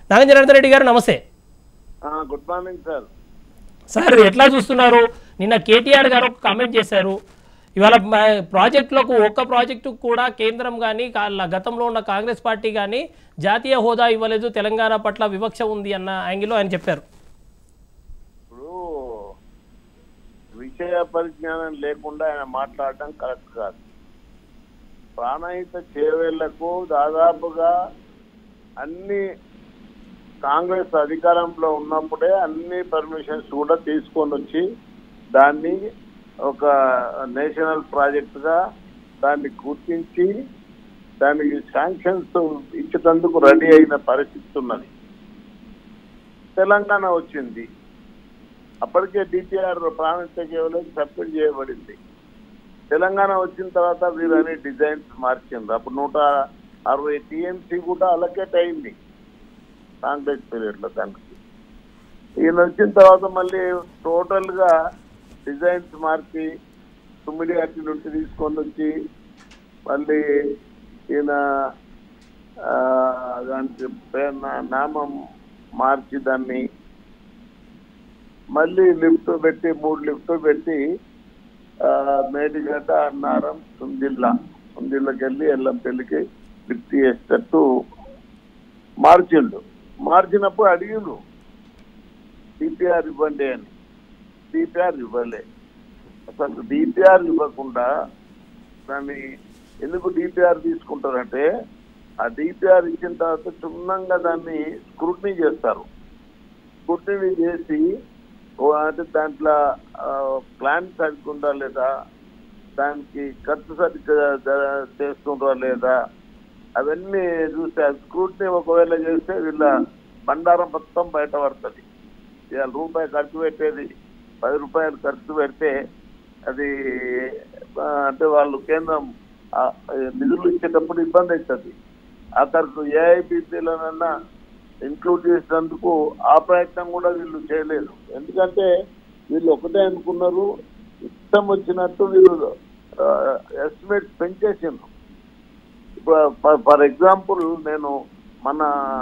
నాగం జనార్దన్ రెడ్డి గారు నమస్తే good morning sir sir ఎట్లా చూస్తున్నారు నిన్న కేటీఆర్ గారు ఒక కామెంట్ చేశారు ఇవాళ మ- ప్రాజెక్టులకు ఒక్క ప్రాజెక్టు కూడా కేంద్రం కానీ గతంలో ఉన్న కాంగ్రెస్ పార్టీ కానీ జాతీయ హోదా ఇవ్వలేదు తెలంగాణ పట్ల వివక్ష ఉంది అన్న యాంగిల్లో ఆయన చెప్పారు ఇప్పుడు విషయ పరిజ్ఞానం లేకుండా ఆయన మాట్లాడటం కరెక్ట్ కాదు ప్రాణహిత చేవేళ్లకు దాదాపుగా అన్ని కాంగ్రెస్ అధికారంలో ఉన్నప్పుడే అన్ని పర్మిషన్స్ కూడా తీసుకొని వచ్చి దాన్ని ఒక నేషనల్ ప్రాజెక్ట్ గా దాన్ని గుర్తించి దానికి శాంక్షన్స్ ఇచ్చేటందుకు రెడీ అయిన పరిస్థితి ఉన్నది తెలంగాణ వచ్చింది అప్పటికే డిపిఆర్ ప్రాణహిత కేవలం సబ్మిట్ చేయబడింది తెలంగాణ వచ్చిన తర్వాత వీరు అన్ని డిజైన్స్ మార్చిండ్రు అప్పుడు నూట అరవై టీఎంసీ కూడా అలకేట్ అయింది కాంగ్రెస్ పీరియడ్ లో దానికి ఈయన వచ్చిన తర్వాత మళ్ళీ టోటల్ గా డిజైన్స్ మార్చి తొమ్మిది అట్టి నుండి తీసుకొని వచ్చి మళ్ళీ ఈయన ఆ, దానికి పేరు నా- నామం మార్చి దాన్ని మళ్ళీ లిఫ్ట్ పెట్టి మూడు లిఫ్ట్ పెట్టి ఆ, మేడిగడ్డ అన్నారం సుందిల్లా సుందిల్లకి వెళ్ళి ఎల్లంపల్లికి లిఫ్ట్ చేసేటట్టు మార్చిండు మార్చినప్పుడు అడిగిండు డిపిఆర్ ఇవ్వండి అని డిపిఆర్ ఇవ్వలే అసలు డిపిఆర్ ఇవ్వకుండా దాన్ని ఎందుకు డిపిఆర్ తీసుకుంటారంటే ఆ డిపిఆర్ ఇచ్చిన తర్వాత క్షుణ్ణంగా దాన్ని స్క్రూటినీ చేస్తారు స్క్రూటినీ చేసి ఓ అంటే దాంట్లో ప్లాన్ సరిగ్గా ఉందా లేదా దానికి ఖర్చు సరిగ్గా జ- చేస్తుండ్రా లేదా అవన్నీ చూస్తే ఆ స్క్రూటినీ ఒకవేళ చేస్తే వీళ్ళ బండారం మొత్తం బయట పడుతుంది ఇవాళ రూపాయి ఖర్చు పెట్టేది పది రూపాయలు ఖర్చు పెడితే అది ఆ, అంటే వాళ్ళు కేంద్రం ఆ, నిధులు ఇచ్చేటప్పుడు ఇబ్బంది అవుతుంది అక్కడికి ఏఐబిపిలనన్నా ఇంక్లూడ్ చేసినందుకు ఆ ప్రయత్నం కూడా వీళ్ళు చేయలేదు ఎందుకంటే వీళ్ళు ఒకటే అనుకున్నారు ఇష్టం వచ్చినట్టు వీళ్ళు ఎస్టిమేట్ పెంచేసిండ్రు ఇప్పుడు ఫర్ ఎగ్జాంపుల్ నేను మన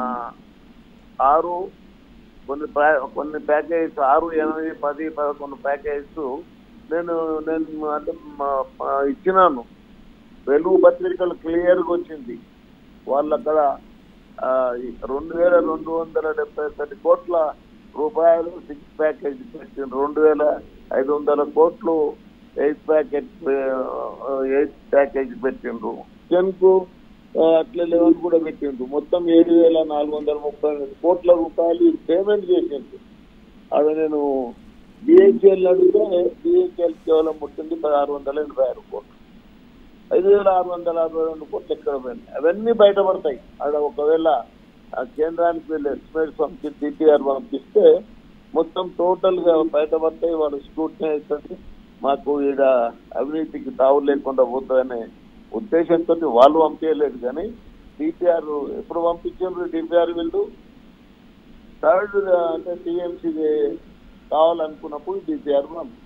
ఆరు కొన్ని ప్యా- కొన్ని ప్యాకేజ్ ఆరు ఎనిమిది పది పదకొండు ప్యాకేజ్ నేను నేను అంటే మా- మా ఇచ్చినాను వెలుగు పత్రికలు క్లియర్గా వచ్చింది వాళ్ళు అక్కడ ఆ, ఈ రెండు వేల రెండు వందల డెబ్బై ఒకటి కోట్ల రూపాయలు సిక్స్ ప్యాకేజ్ పెట్టిండ్రు రెండు వేల ఐదు వందల కోట్లు ఎయిత్ ప్యాకేజ్ ఎయిత్ ప్యాకేజ్ పెట్టిండ్రు జన్కు ఆ, అట్లా లెవెల్ కూడా పెట్టిండ్రు మొత్తం ఏడు వేల నాలుగు వందల ముప్పై ఎనిమిది కోట్ల రూపాయలు పేమెంట్ చేసిండ్రు అవి నేను బిహెచ్ఎల్ అడిగితే బిహెచ్ఎల్ కేవలం ముట్టింది పదహారు వందల ఎనభై ఆరు కోట్లు ఐదు వేల ఆరు వందల అరవై రెండు కోట్లు ఎక్కడ పోయినాయి అవన్నీ బయటపడతాయి అక్కడ ఒకవేళ ఆ కేంద్రానికి వీళ్ళు ఎస్టిమేట్స్ పంపి డిపిఆర్ పంపిస్తే మొత్తం టోటల్ గా బయటపడతాయి వాళ్ళు స్క్రూటినీ అవుతుంది మాకు ఈడ అవినీతికి తావు లేకుండా పోతుందనే ఉద్దేశంతో వాళ్ళు పంపించలేదు కానీ డిపిఆర్ ఎప్పుడు పంపించారు డిపిఆర్ వీళ్ళు థర్డ్ అంటే టీఎంసీ కావాలనుకున్నప్పుడు డిపిఆర్ పంపించారు